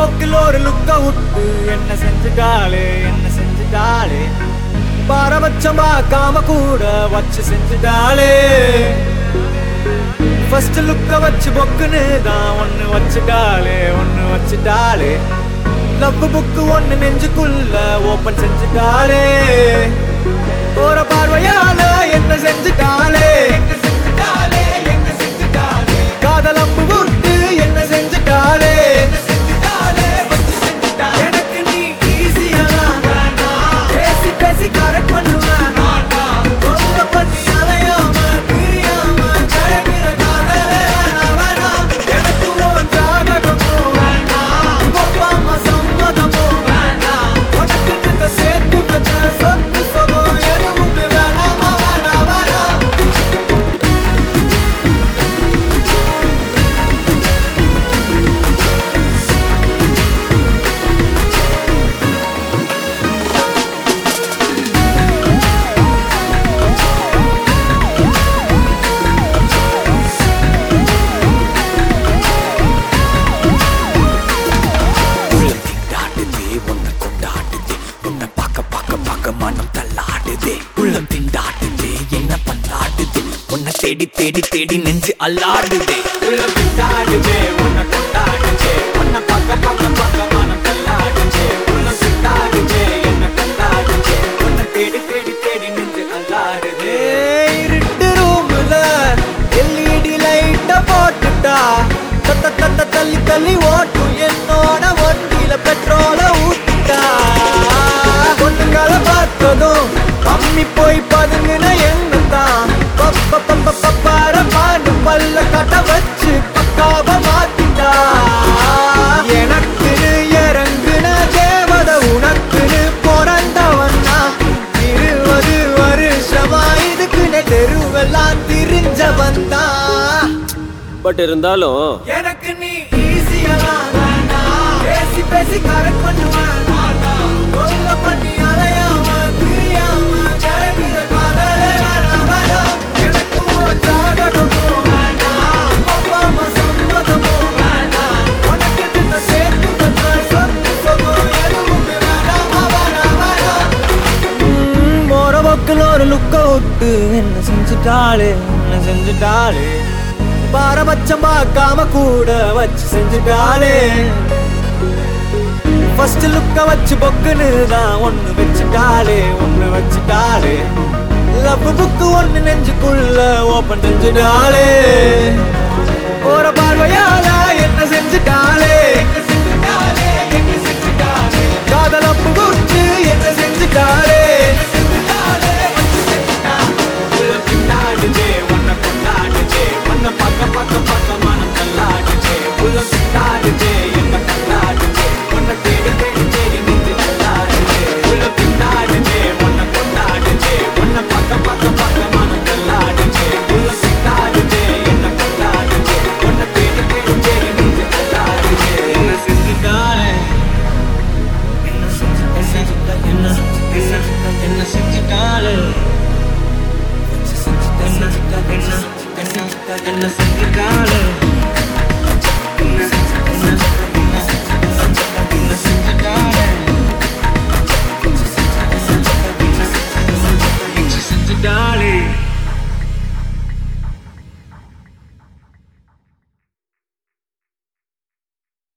போக்கில் ஒரு லுக்க விட்டு என்ன செஞ்சுட்டாளே என்ன செஞ்சுட்டாளே பாரபட்சம் பார்க்காம கூட வச்சு செஞ்சுட்டாளே ஃபர்ஸ்ட் லுக்க வச்சு பொக்குன்னு தான் ஒன்னு வச்சுட்டாளே ஒன்னு வச்சுட்டாளே லவ் புக்கு ஒன்னு நெஞ்சுக்குள்ள ஓபன் செஞ்சுட்டாளே போற பார்வையால என்ன செஞ்சுட்டாளே காதல் அம்பு விட்டு என்ன செஞ்சுட்டாளே எனக்கு நீ ஈஸியா பேசி பேசி கரெக்ட் பண்ணுவேன் கொல்ல பண்ணி அலையாம பிரியாம ஜெயகிற காதலே வேணாம் வேணாம் எனக்கு உன் ஜாதகமும் வேண்டாம் ஒப்பாம சம்மதமும் வேண்டாம் உனக்கு இந்த சேர்த்து வச்ச சொத்து சுகம் எதுவுமே வேணாமா வேணாம் வேணாம் உள்ளம் திண்டாடுதே உன்னை கொண்டாடுதே உன்னை பார்க்க பார்க்க பார்க்க மனம் தள்ளாடுதே உள்ளம் திண்டாடுதே என்ன பண்ணாடுதே உன்னை தேடி தேடி தேடி நெஞ்சு அல்லாடுதே உள்ளம் திண்டாடுதே, உன்னை கொண்டாடுதே, உன்னை பார்க்க பார்க்க பார்க்க மனம் தள்ளாடுதே. உள்ளம் திண்டாடுதே, என்னை கொண்டாடுதே, உன்னை தேடி தேடி தேடி நெஞ்சு அல்லாடுதே. இருட்டு roomல LED light அ போட்டுட்டா, தத்த தத்த தள்ளி தள்ளி ஓட்டும் என்னோட வண்டியில பெட்ரோல ஊத்திட்டா. பொண்ணுங்களை பார்த்ததும் அம்மி போய் பதுங்கின எண்ணம் தான் பப்ப பப்ப பப்பார பாண்டு பல்ல கட்ட வச்சு பக்காவ மாத்திட்டா எனக்குன்னு இறங்குன தேவத உனக்குன்னு பிறந்தவன் நான் இருபது வருஷமா இதுக்குன்னு தெருவெல்லாம் திரிஞ்சவன் தான் பட் இருந்தாலும் எனக்கு நீ ஈஸியா பேசி பேசி கரெக்ட் பண்ணுவேன் கொல்ல பண்ணி அலையாம பிரியாம ஜெயகிற காதலே வேணாம் வேணாம் எனக்கு உன் ஜாதகமும் வேண்டாம் ஒப்பாம சம்மதமும் வேண்டாம் உனக்கு இந்த சேர்த்து வச்ச சொத்து சுகம் எதுவுமே வேணாமா வேணாம் வேணாம் ம், போற போக்கில் ஒரு லுக்க விட்டு என்ன செஞ்சுட்டாளே என்ன செஞ்சுட்டாளே பாரபட்சம் பார்க்காம கூட வச்சு செஞ்சுட்டாளே ஃபர்ஸ்ட் லுக்க வச்சு பொக்குன்னு தான் ஒண்ணு வச்சுட்டாளே ஒண்ணு வச்சுட்டாளே லவ் புக்கு ஒண்ணு நெஞ்சுக்குள்ள ஓபன் செஞ்சுட்டாளே போற பார்வையால என்ன செஞ்சுட்டாளே காதல் அப்பு குத்து என்ன செஞ்சுட்டாளே உள்ளம் திண்டாடுதே, உன்னை கொண்டாடுதே, உன்னை பார்க்க பார்க்க பார்க்க மனம் தள்ளாடுதே. உள்ளம் திண்டாடுதே, என்னை கொண்டாடுதே, உன்னை தேடி தேடி தேடி நெஞ்சு தள்ளாடுதே. உள்ளம் திண்டாடுதே, உன்னை கொண்டாடுதே, உன்னை பார்க்க பார்க்க பார்க்க மனம் தள்ளாடுதே. உள்ளம் திண்டாடுதே, என்னை கொண்டாடுதே, உன்னை தேடி தேடி தேடி நெஞ்சு தள்ளாடுதே. என்ன செஞ்சுட்டாளே? என்ன செஞ்சுட்டா- என்ன செஞ்சுட்டா- என்ன செஞ்சுட்டாளே என்ன செஞ்சுட்டாளே என்ன